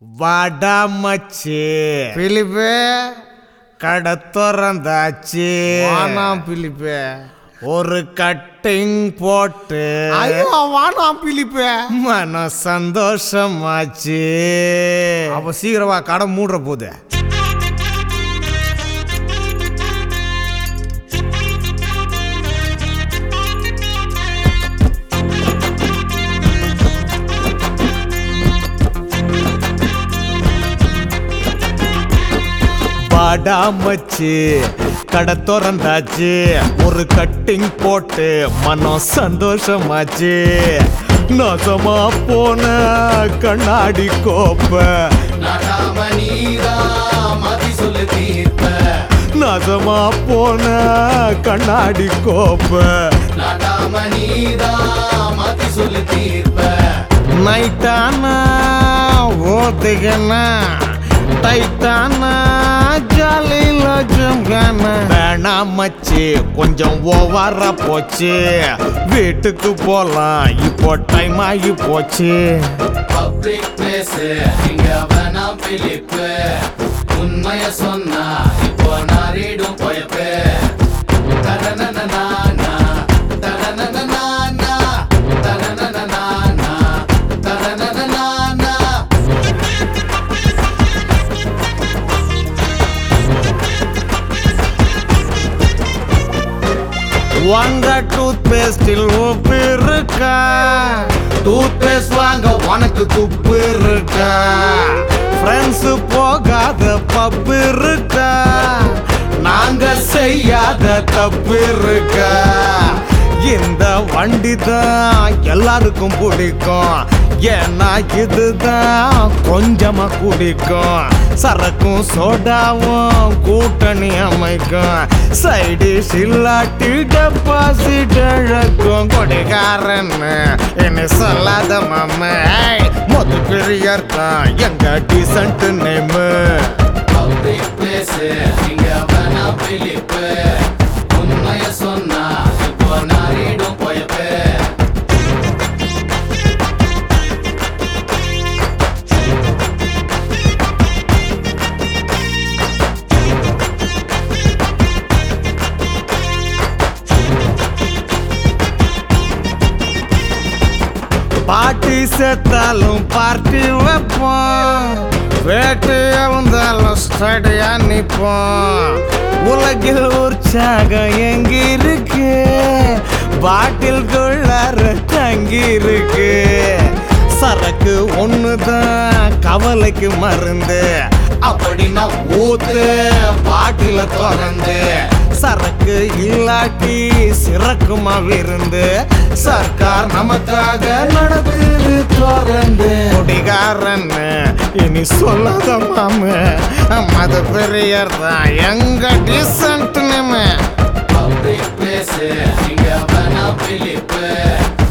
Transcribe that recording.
வாடா மச்சி பிலிப்பு கடை திறந்தாச்சு வானாம் பிலிப்பு ஒரு கட்டிங் போட்டு ஐயோ வானாம் பிலிப்பு மன சந்தோஷமாச்சு அப்ப சீக்கிரமா கடை மூடுற போது வாடா மச்சி கடை திறந்தாச்சு ஒரு கட்டிங் போட்டு மனம் சந்தோஷமாச்சு நாசமா போன கண்ணாடி கோப்பை நடாம நீரா மதி சொல்லு தீர்ப்ப நாசமா போன கண்ணாடி கோப்பை நடாம நீரா மதி சொல்லு தீர்ப்ப நைட்டானா ஓத்துக்கண்ணா டைட்டானா ஜாலியில் ஜம்கானா வேணாம் மச்சி கொஞ்சம் ஓவரா போச்சு வீட்டுக்கு போலாம் இப்போ டைம் ஆகி போச்சு பப்ளிக் பிளேஸ் இங்க வேணாம் பிலிப்பு உண்மைய சொன்னா இப்போ நாரிடும் பொயப்பு தரனனனானா, தரனனனானா, தரனனனானா, தரனனனானா. வாங்க டூத் பேஸ்டில் உப்பு இருக்கா டூத் பேஸ்ட் வாங்க உனக்கு துப்பு இருக்கா ஃப்ரெண்ட்ஸ் போகாத பப்பு இருக்கா நாங்க செய்யாத தப்பு இருக்கா இந்த வண்டி தான் எல்லாருக்கும் பிடிக்கும் ஏன்னா இதுதான் கொஞ்சமா குடிக்கும் சரக்கும் சோடாவும் கூட்டணி அமைக்கும் சைடு இல்லாட்டி டெபாசிட் இழக்கும் கொடிகாரன் என்ன சொல்லாத மாம மொத்த பெரியர் தான் எங்க டீசன்ட் நேமு பப்ளிக் பிளேஸ் இங்க வேணாம் பிலிப்பு உண்மைய சொன்னா இப்போ நாரிடும் பொயப்பு பாட்டி செத்தாலும் பார்ட்டி வைப்போம் வேட்டு வந்தாலும் ஸ்டடியா நிப்போம் உலகில் உற்சாகம் எங்க இருக்கு பாட்டில்குள்ளார தங்கி இருக்கு சரக்கு ஒண்ணுதான் கவலைக்கு மருந்து அப்படின்னா ஊத்து பாட்டில திறந்து சரக்கு இல்லாட்டி சிறக்குமா விருந்து சர்க்கார் நமக்காக நடக்குது திறந்து குடிகாரன் இனி சொல்லாத மாம மத பெரியர் தான் எங்க டீசன்ட் நம்ம பப்ளிக் பிளேஸ் இங்க வேணாம் பிலிப்பு